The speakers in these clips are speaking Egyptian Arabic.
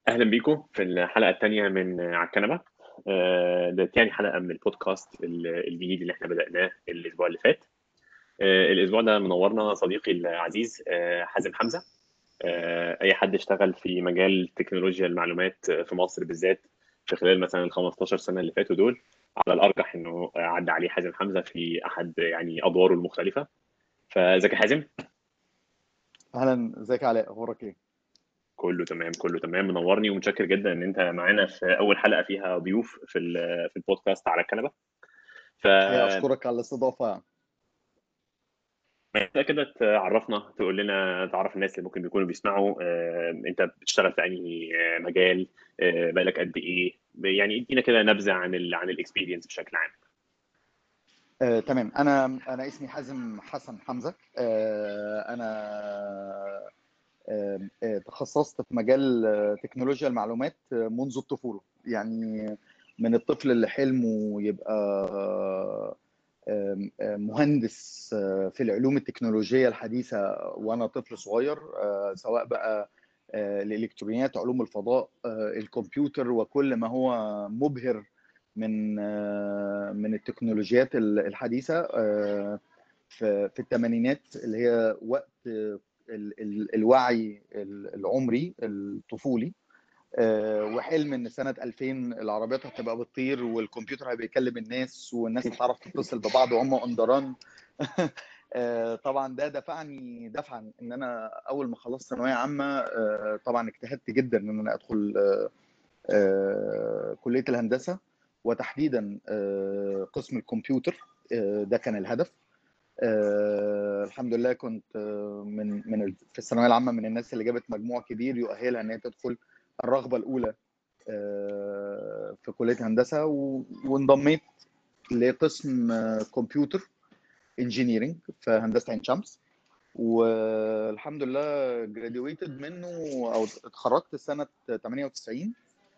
اهلا بيكم في الحلقه الثانيه من على الكنبه آه، ده تاني حلقه من البودكاست ال- الجديد اللي احنا بدأناه الاسبوع اللي فات آه، الاسبوع ده منورنا صديقي العزيز آه، حازم حمزه آه، اي حد اشتغل في مجال تكنولوجيا المعلومات في مصر بالذات في خلال مثلا ال 15 سنه اللي فاتوا دول على الارجح انه عدى عليه حازم حمزه في احد يعني ادواره المختلفه فازيك يا حازم اهلا ازيك يا علاء اخبارك ايه كله تمام كله تمام منورني ومتشكر جدا ان انت معانا في اول حلقه فيها ضيوف في ال- في البودكاست على الكنبه ف الحقيقه اشكرك على الاستضافه انت كده تعرفنا تقول لنا تعرف الناس اللي ممكن بيكونوا بيسمعوا آه، انت بتشتغل في انهي آه، مجال آه، بقالك قد ايه يعني ادينا كده نبذه عن ال عن الاكسبيرينس بشكل عام آه، تمام انا انا اسمي حازم حسن حمزه آه، انا آه، آه، تخصصت في مجال آه، تكنولوجيا المعلومات آه، منذ الطفوله يعني من الطفل اللي حلمه يبقى آه، آه، آه، مهندس آه، في العلوم التكنولوجيه الحديثه وانا طفل صغير آه، سواء بقى آه، الالكترونيات علوم الفضاء آه، الكمبيوتر وكل ما هو مبهر من آه، من التكنولوجيات الحديثه آه، في في الثمانينات اللي هي وقت آه، ال- ال- الوعي ال- العمري الطفولي آه، وحلم ان سنه 2000 العربيات هتبقى بتطير والكمبيوتر هيبقى يكلم الناس والناس هتعرف تتصل ببعض وهم اندران آه، طبعا ده دفعني دفعا ان انا اول ما خلصت ثانويه عامه آه، طبعا اجتهدت جدا ان انا ادخل آه، آه، كليه الهندسه وتحديدا آه، قسم الكمبيوتر آه، ده كان الهدف آه، الحمد لله كنت آه، من من ال- في الثانويه العامه من الناس اللي جابت مجموع كبير يؤهلها ان هي تدخل الرغبه الاولى آه، في كليه هندسه و- وانضميت لقسم آه، كمبيوتر انجينيرنج في هندسه عين شمس والحمد لله جراديويتد منه او اتخرجت سنه 98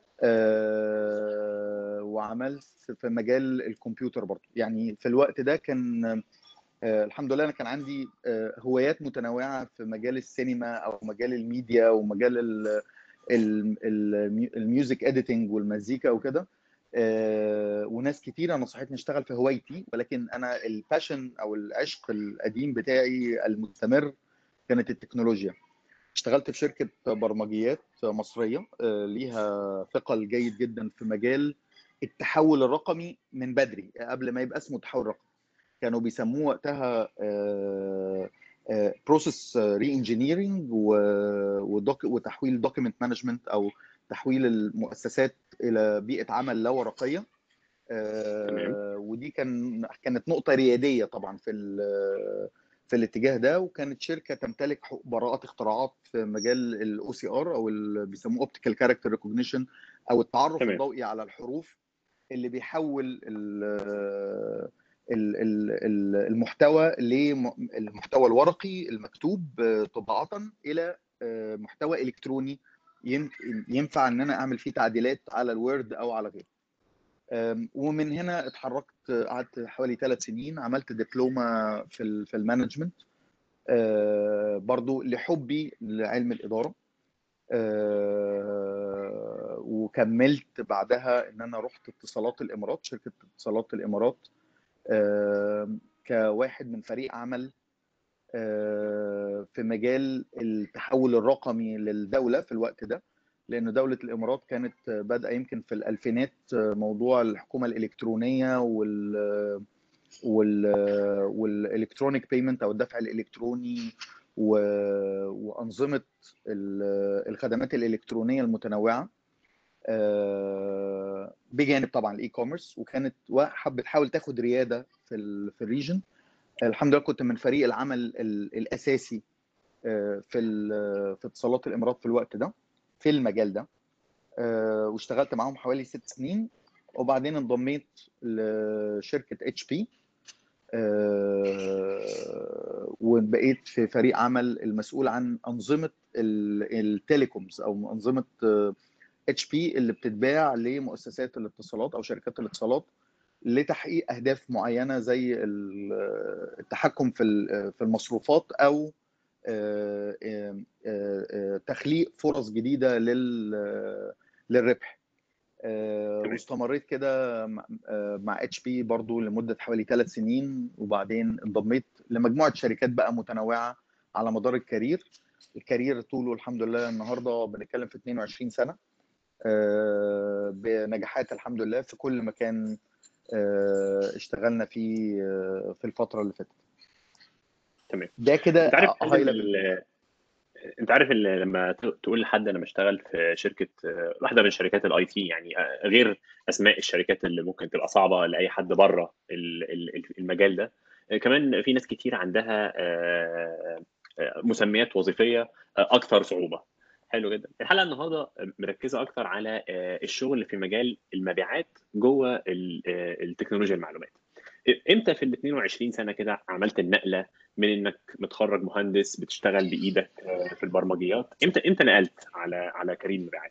آه، وعملت في مجال الكمبيوتر برضه يعني في الوقت ده كان آه، الحمد لله انا كان عندي آه، هوايات متنوعه في مجال السينما او مجال الميديا ومجال ال- ال- ال- الميوزك اديتنج والمزيكا وكده آه، وناس كتيره نصحتني اشتغل في هوايتي ولكن انا الباشن او العشق القديم بتاعي المستمر كانت التكنولوجيا اشتغلت في شركه برمجيات مصريه آه، ليها ثقل جيد جدا في مجال التحول الرقمي من بدري قبل ما يبقى اسمه تحول رقمي كانوا بيسموه وقتها بروسيس ري انجينيرنج وتحويل دوكيمنت مانجمنت او تحويل المؤسسات الى بيئه عمل لا ورقيه آه، تمام. ودي كان كانت نقطه رياديه طبعا في ال- في الاتجاه ده وكانت شركه تمتلك حق- براءات اختراعات في مجال الاو سي ار او اللي بيسموه اوبتيكال كاركتر ريكوجنيشن او التعرف تمام. الضوئي على الحروف اللي بيحول ال- ال- ال- ال- المحتوى للمحتوى الورقي المكتوب طباعة إلى محتوى إلكتروني ين- ينفع إن أنا أعمل فيه تعديلات على الوورد أو على غيره. أم، ومن هنا اتحركت قعدت حوالي ثلاث سنين عملت دبلومة في ال- في المانجمنت أه، برضو لحبي لعلم الإدارة أه، وكملت بعدها ان انا رحت اتصالات الامارات شركه اتصالات الامارات أه، كواحد من فريق عمل أه، في مجال التحول الرقمي للدوله في الوقت ده لان دوله الامارات كانت بادئه يمكن في الالفينات موضوع الحكومه الالكترونيه وال وال والالكترونيك بيمنت او الدفع الالكتروني و... وانظمه ال- الخدمات الالكترونيه المتنوعه آه، بجانب طبعا الاي كوميرس وكانت وا- بتحاول تاخد رياده في ال... في الريجن الحمد لله كنت من فريق العمل ال... الاساسي آه، في ال... في اتصالات الامارات في الوقت ده في المجال ده آه، واشتغلت معاهم حوالي ست سنين وبعدين انضميت لشركه اتش بي وبقيت في فريق عمل المسؤول عن انظمه ال- التليكومز او انظمه اتش بي اللي بتتباع لمؤسسات الاتصالات او شركات الاتصالات لتحقيق اهداف معينه زي ال- التحكم في ال- في المصروفات او آه، آه، آه، تخليق فرص جديده لل للربح آه، تمام. واستمريت كده مع- آه، مع اتش بي برضو لمده حوالي ثلاث سنين وبعدين انضميت لمجموعه شركات بقى متنوعه على مدار الكارير الكارير طوله الحمد لله النهارده بنتكلم في 22 سنه آه، بنجاحات الحمد لله في كل مكان آه، اشتغلنا فيه آه، في الفتره اللي فاتت تمام. ده كده انت عارف هاي لازم ليفل ال- انت عارف ال- لما ت- تقول لحد انا بشتغل في شركه آه، واحده من شركات الاي تي يعني آه، غير اسماء الشركات اللي ممكن تبقى صعبه لاي حد بره ال- ال- المجال ده آه، كمان في ناس كتير عندها آه، آه، مسميات وظيفيه آه، اكثر صعوبه حلو جدا الحلقه النهارده مركزه اكتر على آه، الشغل في مجال المبيعات جوه ال- آه، التكنولوجيا المعلومات امتى في ال 22 سنه كده عملت النقله من انك متخرج مهندس بتشتغل بايدك آه، في البرمجيات امتى امتى نقلت على على كارير المبيعات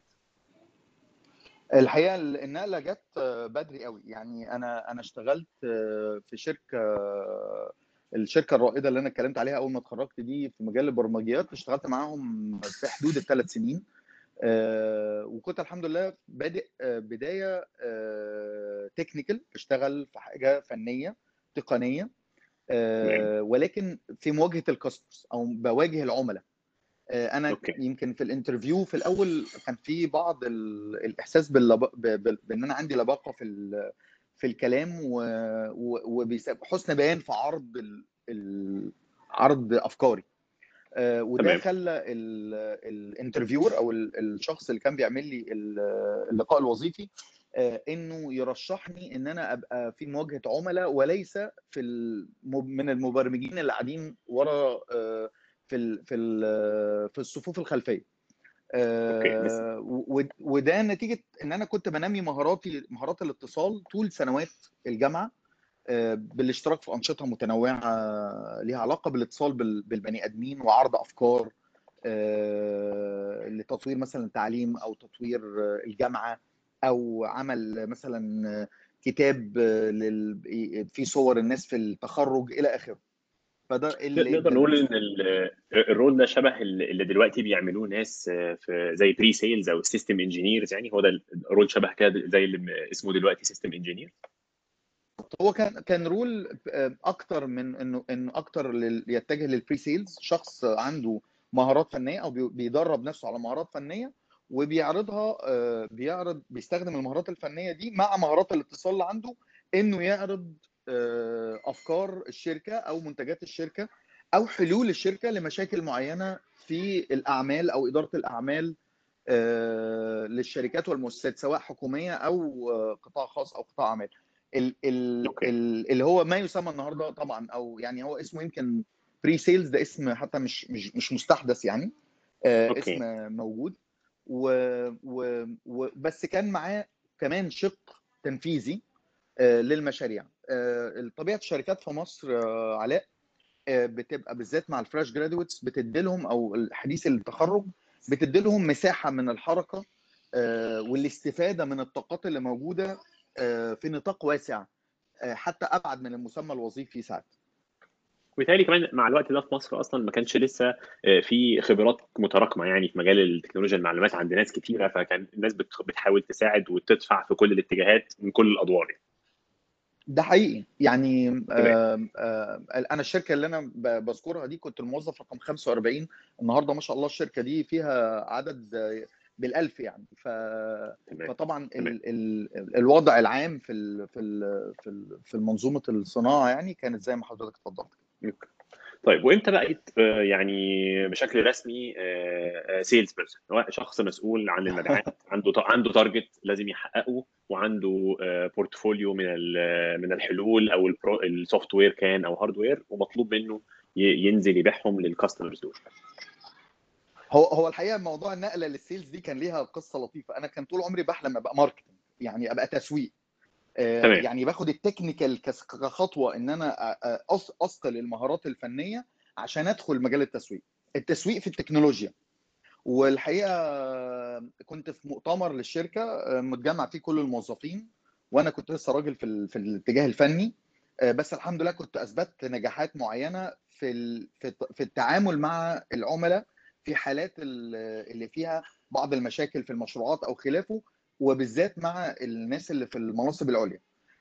الحقيقه النقله جت بدري قوي يعني انا انا اشتغلت في شركه الشركه الرائده اللي انا اتكلمت عليها اول ما اتخرجت دي في مجال البرمجيات اشتغلت معاهم في حدود الثلاث سنين آه، وكنت الحمد لله بادئ آه، بدايه تكنيكال بشتغل في حاجه فنيه تقنيه آه، ولكن في مواجهه الكاستمرز او بواجه العملاء آه، انا أوكي. يمكن في الانترفيو في الاول كان في بعض ال- الاحساس باللب... ب... ب... بان انا عندي لباقه في ال... في الكلام و... و... وحسن بيان في عرض ال... ال... عرض افكاري آه، وده تمام. خلى ال- الانترفيور او ال- الشخص اللي كان بيعمل لي ال- اللقاء الوظيفي آه، انه يرشحني ان انا ابقى في مواجهه عملاء وليس في الم- من المبرمجين اللي قاعدين ورا آه، في ال- في ال- في الصفوف الخلفيه أوكي، بس- آه، و- وده نتيجه ان انا كنت بنمي مهاراتي مهارات الاتصال طول سنوات الجامعه آه، بالاشتراك في انشطه متنوعه ليها علاقه بالاتصال بال- بالبني ادمين وعرض افكار آه، لتطوير مثلا تعليم او تطوير آه، الجامعه او عمل مثلا آه، كتاب آه، لل- فيه صور الناس في التخرج الى اخره فده اللي نقدر نقول ان ال- الرول ده شبه اللي دلوقتي بيعملوه ناس آه، في زي بري سيلز او سيستم انجينيرز يعني هو ده الرول شبه كده زي اللي اسمه دلوقتي سيستم انجينير هو كان كان رول اكتر من انه انه اكتر لل- يتجه للبري سيلز شخص عنده مهارات فنيه او بي- بيدرب نفسه على مهارات فنيه وبيعرضها آه، بيعرض بيستخدم المهارات الفنيه دي مع مهارات الاتصال اللي عنده انه يعرض آه، افكار الشركه او منتجات الشركه او حلول الشركه لمشاكل معينه في الاعمال او اداره الاعمال آه، للشركات والمؤسسات سواء حكوميه او آه، قطاع خاص او قطاع اعمال ال- ال- أوكي. ال- اللي هو ما يسمى النهارده طبعا او يعني هو اسمه يمكن بري سيلز ده اسم حتى مش مش مش مستحدث يعني آه، أوكي. اسم موجود و و و بس كان معاه كمان شق تنفيذي آه، للمشاريع آه، طبيعه الشركات في مصر آه، علاء آه، بتبقى بالذات مع الفريش جرادويتس بتدي لهم او الحديث التخرج بتدي لهم مساحه من الحركه آه، والاستفاده من الطاقات اللي موجوده آه، في نطاق واسع آه، حتى ابعد من المسمى الوظيفي ساعات وبالتالي كمان مع الوقت ده في مصر اصلا ما كانش لسه آه، في خبرات متراكمه يعني في مجال التكنولوجيا المعلومات عند ناس كتيره فكان الناس بت- بتحاول تساعد وتدفع في كل الاتجاهات من كل الادوار يعني. ده حقيقي يعني آه، آه، انا الشركه اللي انا ب- بذكرها دي كنت الموظف رقم 45 النهارده ما شاء الله الشركه دي فيها عدد آه، بالالف يعني ف تمام فطبعا تمام. ال ال الوضع العام في ال في ال في ال في منظومه الصناعه يعني كانت زي ما حضرتك اتفضلت أوكي. طيب وانت بقيت آه، يعني بشكل رسمي سيلز بيرسون شخص مسؤول عن المبيعات عنده عنده تارجت لازم يحققه وعنده بورتفوليو من ال- من الحلول او السوفت وير كان او هاردوير ومطلوب منه ي- ينزل يبيعهم للكاستمرز دول هو هو الحقيقه موضوع النقله للسيلز دي كان ليها قصه لطيفه انا كان طول عمري بحلم ابقى ماركتنج يعني ابقى تسويق آه، تمام. يعني باخد التكنيكال كس- كخطوه ان انا أ- أ- أص- اصقل المهارات الفنيه عشان ادخل مجال التسويق التسويق في التكنولوجيا والحقيقه كنت في مؤتمر للشركه آه، متجمع فيه كل الموظفين وانا كنت لسه راجل في ال- في الاتجاه الفني آه، بس الحمد لله كنت اثبتت نجاحات معينه في ال- في الت- في التعامل مع العملاء في حالات ال- اللي فيها بعض المشاكل في المشروعات او خلافه وبالذات مع الناس اللي في المناصب العليا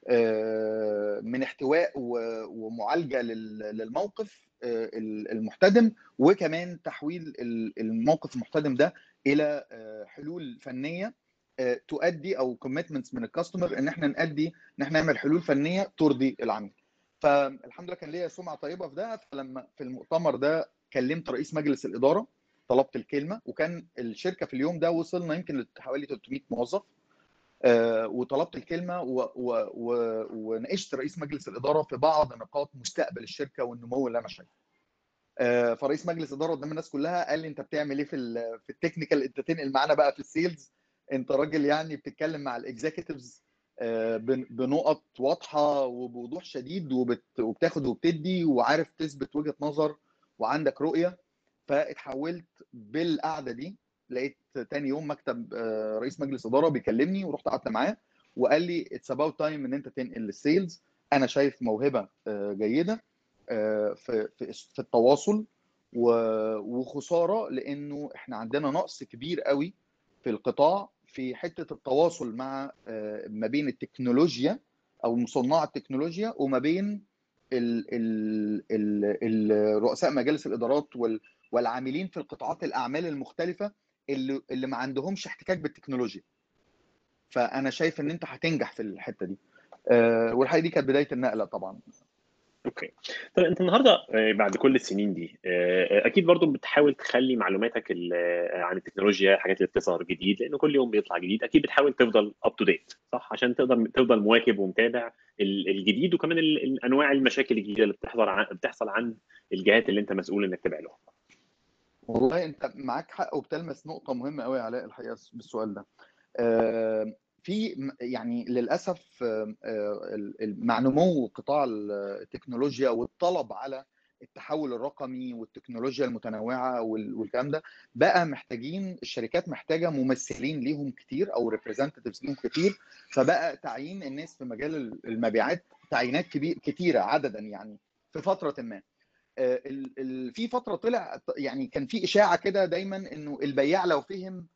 آه، من احتواء و- ومعالجه لل- للموقف آه، المحتدم وكمان تحويل ال- الموقف المحتدم ده الى آه، حلول فنيه آه، تؤدي او كوميتمنتس من الكاستمر ان احنا نأدي ان احنا نعمل حلول فنيه ترضي العميل فالحمد لله كان ليا سمعه طيبه في ده فلما في المؤتمر ده كلمت رئيس مجلس الاداره طلبت الكلمه وكان الشركه في اليوم ده وصلنا يمكن لحوالي 300 موظف آه، وطلبت الكلمه و- و- و- وناقشت رئيس مجلس الاداره في بعض نقاط مستقبل الشركه والنمو اللي انا شايفه. آه، فرئيس مجلس الاداره قدام الناس كلها قال لي انت بتعمل ايه في ال في التكنيكال انت تنقل معانا بقى في السيلز انت راجل يعني بتتكلم مع الاكزيكتيفز بنقط واضحه وبوضوح شديد وبت- وبتاخد وبتدي وعارف تثبت وجهه نظر وعندك رؤيه فاتحولت بالقعده دي لقيت تاني يوم مكتب آه، رئيس مجلس اداره بيكلمني ورحت قعدت معاه وقال لي اتس اباوت تايم ان انت تنقل للسيلز انا شايف موهبه آه، جيده آه، في في في التواصل و- وخساره لانه احنا عندنا نقص كبير قوي في القطاع في حته التواصل مع آه، ما بين التكنولوجيا او مصنع التكنولوجيا وما بين ال ال ال ال رؤساء مجالس الادارات وال والعاملين في القطاعات الاعمال المختلفه اللي اللي ما عندهمش احتكاك بالتكنولوجيا فانا شايف ان انت هتنجح في الحته دي آه، والحقيقه دي كانت بدايه النقله طبعا اوكي طب انت النهارده آه، بعد كل السنين دي آه، اكيد برضو بتحاول تخلي معلوماتك ال- آه، عن التكنولوجيا الحاجات اللي بتظهر جديد لانه كل يوم بيطلع جديد اكيد بتحاول تفضل اب تو ديت صح عشان تقدر تفضل مواكب ومتابع ال- الجديد وكمان ال- ال- انواع المشاكل الجديده اللي بتحصل عن بتحصل عند الجهات اللي انت مسؤول انك تتابع لهم والله انت معاك حق وبتلمس نقطه مهمه قوي يا علاء الحقيقه بالسؤال ده آه، في م- يعني للاسف آه، آه، ال- ال- مع نمو قطاع التكنولوجيا والطلب على التحول الرقمي والتكنولوجيا المتنوعه وال- والكلام ده بقى محتاجين الشركات محتاجه ممثلين ليهم كتير او ريبريزنتيفز ليهم كتير فبقى تعيين الناس في مجال المبيعات تعيينات كبير كتيره عددا يعني في فتره ما آه، ال- ال- في فتره طلع يعني كان في اشاعه كده دايما انه البياع لو فهم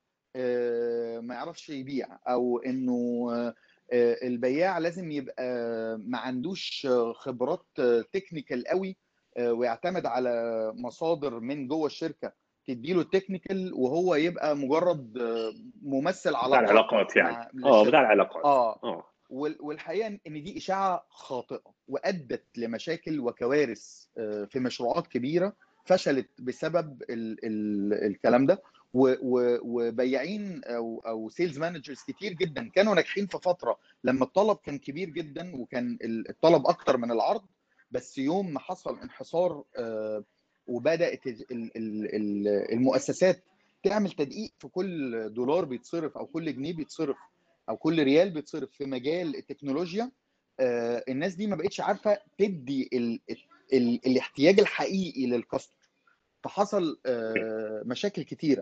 آه، ما يعرفش يبيع او انه آه، آه، البياع لازم يبقى ما عندوش آه، خبرات تكنيكال قوي آه، ويعتمد على مصادر من جوه الشركه تديله التكنيكال وهو يبقى مجرد آه، ممثل بتاع علاقات العلاقات يعني مع اه للشركه بتاع العلاقات اه اه وال- والحقيقه ان دي اشاعه خاطئه وادت لمشاكل وكوارث آه، في مشروعات كبيره فشلت بسبب ال ال الكلام ده و- و- وبياعين او او سيلز مانجرز كتير جدا كانوا ناجحين في فتره لما الطلب كان كبير جدا وكان ال- الطلب اكتر من العرض بس يوم ما حصل انحصار آه، وبدات ال- ال- ال- المؤسسات تعمل تدقيق في كل دولار بيتصرف او كل جنيه بيتصرف او كل ريال بيتصرف في مجال التكنولوجيا آه، الناس دي ما بقتش عارفه تدي ال ال الاحتياج الحقيقي للكاستمر فحصل آه، مشاكل كتيره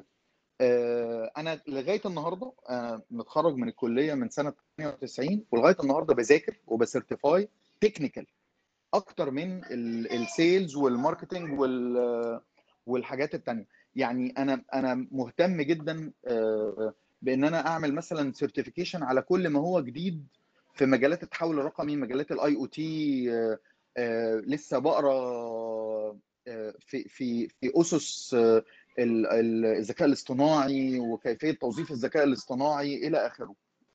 آه، انا لغايه النهارده انا متخرج من الكليه من سنه 98 ولغايه النهارده بذاكر وبسيرتيفاي تكنيكال اكتر من السيلز والماركتنج وال والحاجات التانية يعني انا انا مهتم جدا آه، بان انا اعمل مثلا سيرتيفيكيشن على كل ما هو جديد في مجالات التحول الرقمي مجالات الاي او تي لسه بقرا آه، في في في اسس آه، ال- ال- الذكاء الاصطناعي وكيفيه توظيف الذكاء الاصطناعي الى اخره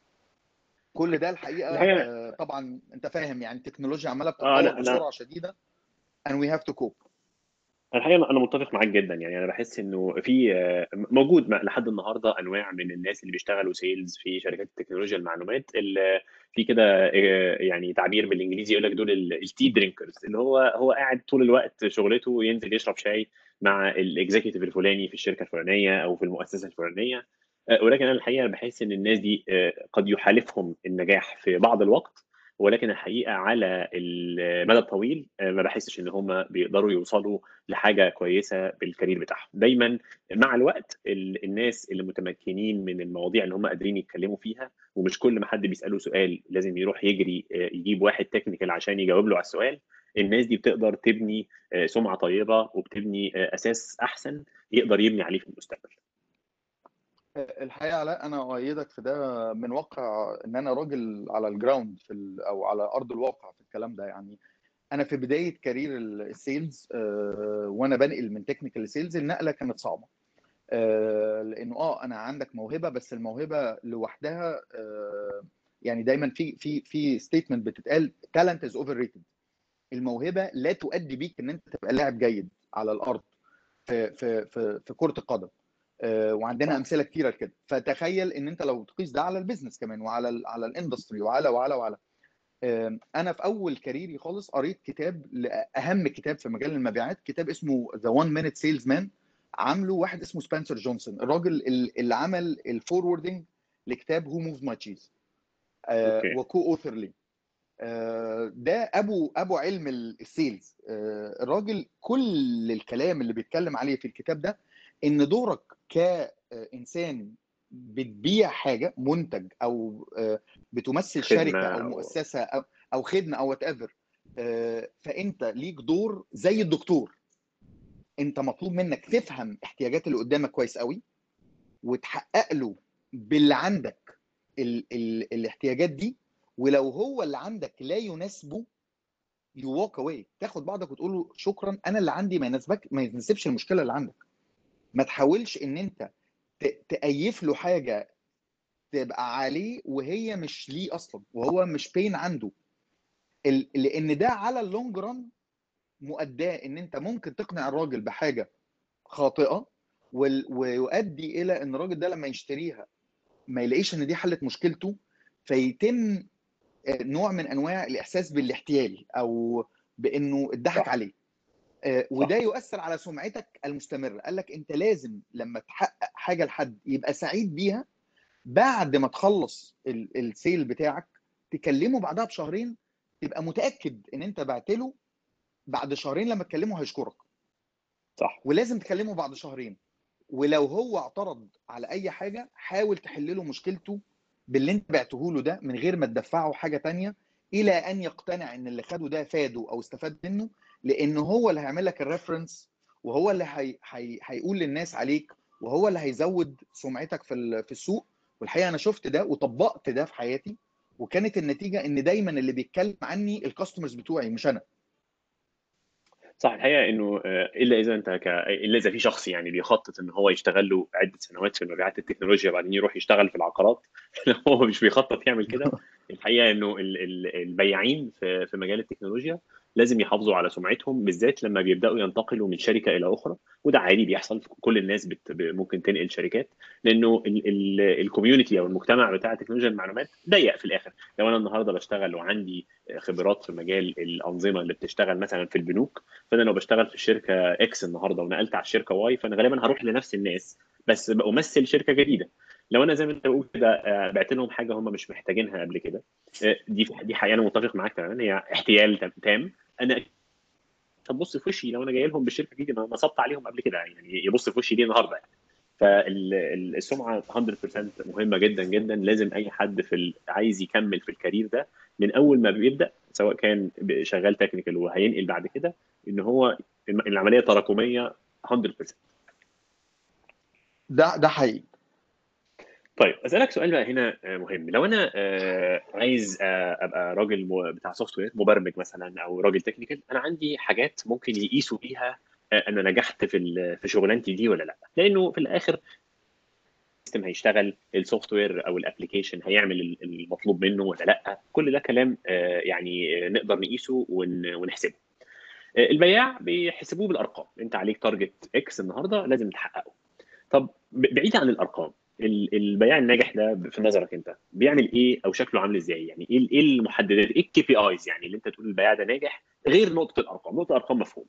كل ده الحقيقه الحقيقة- آه، طبعا انت فاهم يعني التكنولوجيا عماله اه بتتطور لا انا بسرعه شديده and we have to cope الحقيقه انا متفق معاك جدا يعني انا بحس انه في آه، موجود م- لحد النهارده انواع من الناس اللي بيشتغلوا سيلز في شركات تكنولوجيا المعلومات اللي في كده آه، يعني تعبير بالانجليزي يقول لك دول التي درينكرز اللي هو هو قاعد طول الوقت شغلته ينزل يشرب شاي مع الاكزيكتيف الفلاني في الشركه الفلانيه او في المؤسسه الفلانيه آه، ولكن انا الحقيقه بحس ان الناس دي آه، قد يحالفهم النجاح في بعض الوقت ولكن الحقيقه على المدى الطويل آه، ما بحسش ان هم بيقدروا يوصلوا لحاجه كويسه بالكارير بتاعهم دايما مع الوقت ال- الناس اللي متمكنين من المواضيع اللي هم قادرين يتكلموا فيها ومش كل ما حد بيساله سؤال لازم يروح يجري آه، يجيب واحد تكنيكال عشان يجاوب له على السؤال الناس دي بتقدر تبني آه، سمعه طيبه وبتبني آه، اساس احسن يقدر يبني عليه في المستقبل الحقيقه لا انا اؤيدك في ده من واقع ان انا راجل على الجراوند في ال- او على ارض الواقع في الكلام ده يعني انا في بدايه كارير ال- السيلز آه، وانا بنقل من تكنيكال لسيلز النقله كانت صعبه آه، لانه اه انا عندك موهبه بس الموهبه لوحدها آه، يعني دايما في في في ستيتمنت بتتقال تالنت از اوفر ريتد الموهبه لا تؤدي بيك ان انت تبقى لاعب جيد على الارض في في في في كره القدم آه، وعندنا امثله كتيره كده فتخيل ان انت لو تقيس ده على البيزنس كمان وعلى ال على الاندستري وعلى وعلى وعلى آم، انا في اول كاريري خالص قريت كتاب اهم كتاب في مجال المبيعات كتاب اسمه ذا 1 مينيت سيلز مان عامله واحد اسمه سبنسر جونسون الراجل ال- اللي عمل الفوروردنج لكتاب هو موف ماي تشيز أوكي. وكو اوثر لي آه، ده ابو ابو علم ال- السيلز آه، الراجل كل الكلام اللي بيتكلم عليه في الكتاب ده ان دورك كانسان بتبيع حاجه منتج او آه، بتمثل خدمة شركه او أو- مؤسسه او او خدمه او وات ايفر فانت ليك دور زي الدكتور انت مطلوب منك تفهم احتياجات اللي قدامك كويس قوي وتحقق له باللي عندك ال ال الاحتياجات دي ولو هو اللي عندك لا يناسبه يو walk away تاخد بعضك وتقول له شكرا انا اللي عندي ما يناسبك ما يناسبش المشكله اللي عندك ما تحاولش ان انت ت- تأيف له حاجه تبقى عليه وهي مش ليه اصلا وهو مش بين عنده ال- لان ده على اللونج ران مؤداه ان انت ممكن تقنع الراجل بحاجه خاطئه وال- ويؤدي الى ان الراجل ده لما يشتريها ما يلاقيش ان دي حلت مشكلته فيتم آه، نوع من انواع الاحساس بالاحتيال او بانه اتضحك صح. عليه آه، وده يؤثر على سمعتك المستمره قال لك انت لازم لما تحقق حاجه لحد يبقى سعيد بيها بعد ما تخلص ال- السيل بتاعك تكلمه بعدها بشهرين تبقى متاكد ان انت بعت له بعد شهرين لما تكلمه هيشكرك صح ولازم تكلمه بعد شهرين ولو هو اعترض على اي حاجه حاول تحل له مشكلته باللي انت بعته له ده من غير ما تدفعه حاجه تانية الى ان يقتنع ان اللي خده ده فاده او استفاد منه لان هو اللي هيعمل لك الريفرنس وهو اللي هي... هي... هيقول للناس عليك وهو اللي هيزود سمعتك في ال- في السوق والحقيقه انا شفت ده وطبقت ده في حياتي وكانت النتيجه ان دايما اللي بيتكلم عني الكاستمرز بتوعي مش انا صح الحقيقه انه آه، الا اذا انت ك... الا اذا في شخص يعني بيخطط ان هو يشتغل له عده سنوات في مبيعات التكنولوجيا وبعدين يروح يشتغل في العقارات هو مش بيخطط يعمل كده الحقيقه انه ال- ال- البياعين في في مجال التكنولوجيا لازم يحافظوا على سمعتهم بالذات لما بيبداوا ينتقلوا من شركه الى اخرى وده عادي بيحصل كل الناس بت... ب- ممكن تنقل شركات لانه الكوميونتي او المجتمع بتاع تكنولوجيا المعلومات ضيق في الاخر لو انا النهارده بشتغل وعندي خبرات في مجال الانظمه اللي بتشتغل مثلا في البنوك فانا لو بشتغل في الشركه اكس النهارده ونقلت على الشركه واي فانا غالبا هروح لنفس الناس بس بمثل شركه جديده لو انا زي ما انت بتقول كده آه، بعت لهم حاجه هم مش محتاجينها قبل كده آه، دي دي حقيقه انا متفق معاك تماما هي احتيال تام- تام انا هتبص في وشي لو انا جاي لهم بالشركه دي ما نصبت عليهم قبل كده يعني يبص في وشي ليه النهارده يعني فالسمعه 100% مهمه جدا جدا لازم اي حد في ال- عايز يكمل في الكارير ده من اول ما بيبدا سواء كان ب- شغال تكنيكال وهينقل بعد كده ان هو الم- العمليه تراكميه 100% ده ده حقيقي طيب اسالك سؤال بقى هنا آه، مهم لو انا آه، عايز آه، ابقى راجل م- بتاع سوفت وير مبرمج مثلا او راجل تكنيكال انا عندي حاجات ممكن يقيسوا بيها آه، انا نجحت في ال- في شغلانتي دي ولا لا لانه في الاخر السيستم هيشتغل السوفت وير او الابلكيشن هيعمل ال- المطلوب منه ولا لا كل ده كلام آه، يعني آه، نقدر نقيسه ون- ونحسبه آه، البياع بيحسبوه بالارقام انت عليك تارجت اكس النهارده لازم تحققه طب ب- بعيد عن الارقام ال- البياع الناجح ده في نظرك انت بيعمل ايه او شكله عامل ازاي يعني ايه ايه المحددات ايه الكي بي ايز يعني اللي انت تقول البياع ده ناجح غير نقطه الارقام نقطه الارقام مفهومه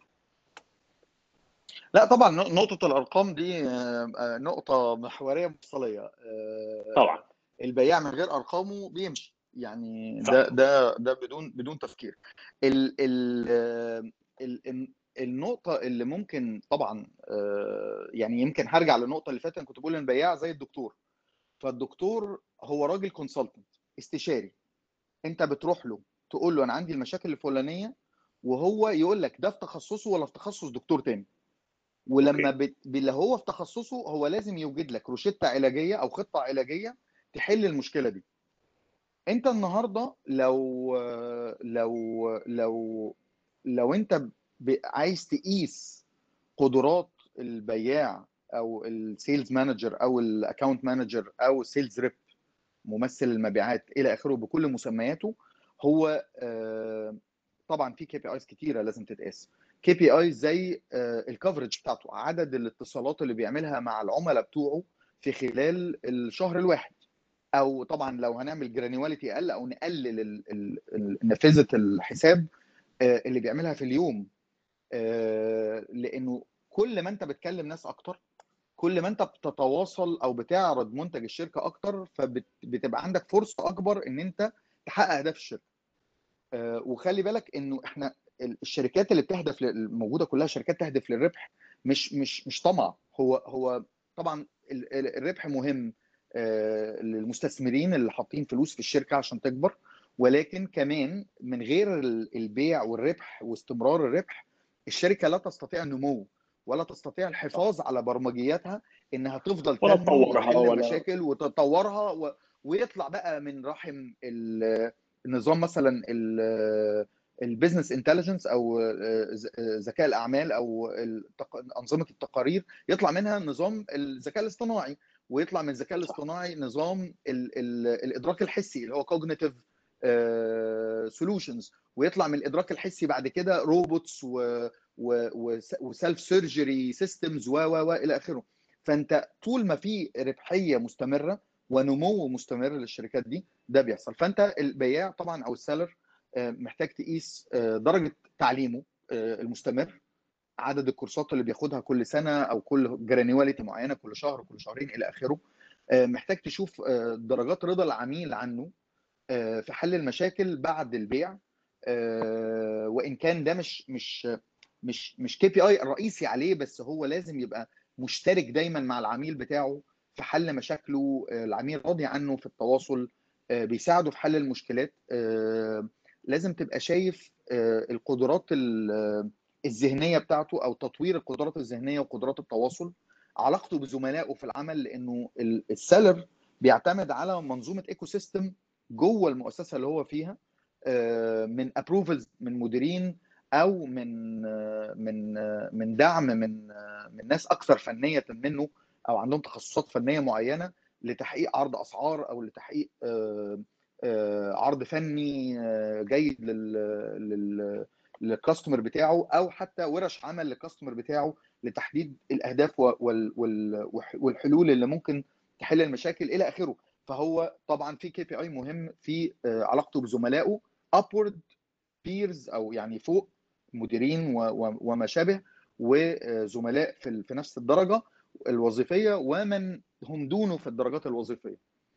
لا طبعا نق- نقطة الأرقام دي آه، آه، نقطة محورية مفصلية آه، طبعا البياع من غير أرقامه بيمشي يعني ده ده ده بدون بدون تفكير ال ال ال النقطة اللي ممكن طبعا آه، يعني يمكن هرجع للنقطة اللي فاتت انا كنت بقول البياع زي الدكتور فالدكتور هو راجل كونسلتنت استشاري انت بتروح له تقول له انا عندي المشاكل الفلانيه وهو يقول لك ده في تخصصه ولا في تخصص دكتور تاني ولما بت... اللي هو في تخصصه هو لازم يوجد لك روشته علاجيه او خطه علاجيه تحل المشكله دي انت النهارده لو لو لو لو انت عايز تقيس قدرات البياع او السيلز مانجر او الاكونت مانجر او السيلز ريب ممثل المبيعات الى اخره بكل مسمياته هو آه، طبعا في كي بي ايز كتيره لازم تتقاس كي بي اي زي الكفرج بتاعته عدد الاتصالات اللي بيعملها مع العملاء بتوعه في خلال الشهر الواحد او طبعا لو هنعمل جرانيواليتي اقل او نقلل نافذه الحساب آه، اللي بيعملها في اليوم آه، لانه كل ما انت بتكلم ناس اكتر كل ما انت بتتواصل او بتعرض منتج الشركه اكتر فبتبقى عندك فرصه اكبر ان انت تحقق اهداف الشركه آه، وخلي بالك انه احنا الشركات اللي بتهدف الموجوده كلها شركات تهدف للربح مش مش مش طمع هو هو طبعا الربح مهم آه، للمستثمرين اللي حاطين فلوس في الشركه عشان تكبر ولكن كمان من غير البيع والربح واستمرار الربح الشركه لا تستطيع النمو ولا تستطيع الحفاظ على برمجياتها انها تفضل ولا تطورها ولا مشاكل وتطورها و... ويطلع بقى من رحم النظام مثلا البيزنس انتليجنس او ذكاء الاعمال او انظمه التقارير يطلع منها نظام الذكاء الاصطناعي ويطلع من الذكاء الاصطناعي نظام ال ال الادراك الحسي اللي هو كوجنيتيف سولوشنز ويطلع من الادراك الحسي بعد كده روبوتس وسيلف سيرجري سيستمز و و الى اخره فانت طول ما في ربحيه مستمره ونمو مستمر للشركات دي ده بيحصل فانت البياع طبعا او السيلر آه، محتاج تقيس آه، درجه تعليمه آه، المستمر عدد الكورسات اللي بياخدها كل سنه او كل جرانيواليتي معينه كل شهر كل شهرين الى اخره محتاج تشوف درجات رضا العميل عنه في حل المشاكل بعد البيع وان كان ده مش مش مش مش كي بي اي الرئيسي عليه بس هو لازم يبقى مشترك دايما مع العميل بتاعه في حل مشاكله العميل راضي عنه في التواصل بيساعده في حل المشكلات لازم تبقى شايف القدرات الذهنيه بتاعته او تطوير القدرات الذهنيه وقدرات التواصل علاقته بزملائه في العمل لانه السيلر بيعتمد على منظومه ايكو سيستم جوه المؤسسه اللي هو فيها من ابروفلز من مديرين او من من من دعم من من ناس اكثر فنيه منه او عندهم تخصصات فنيه معينه لتحقيق عرض اسعار او لتحقيق عرض فني جيد لل للكاستمر بتاعه او حتى ورش عمل للكاستمر بتاعه لتحديد الاهداف والحلول اللي ممكن تحل المشاكل الى اخره فهو طبعا في كي بي اي مهم في علاقته بزملائه ابورد بيرز او يعني فوق مديرين وما شابه وزملاء في في نفس الدرجه الوظيفيه ومن هم دونه في الدرجات الوظيفيه.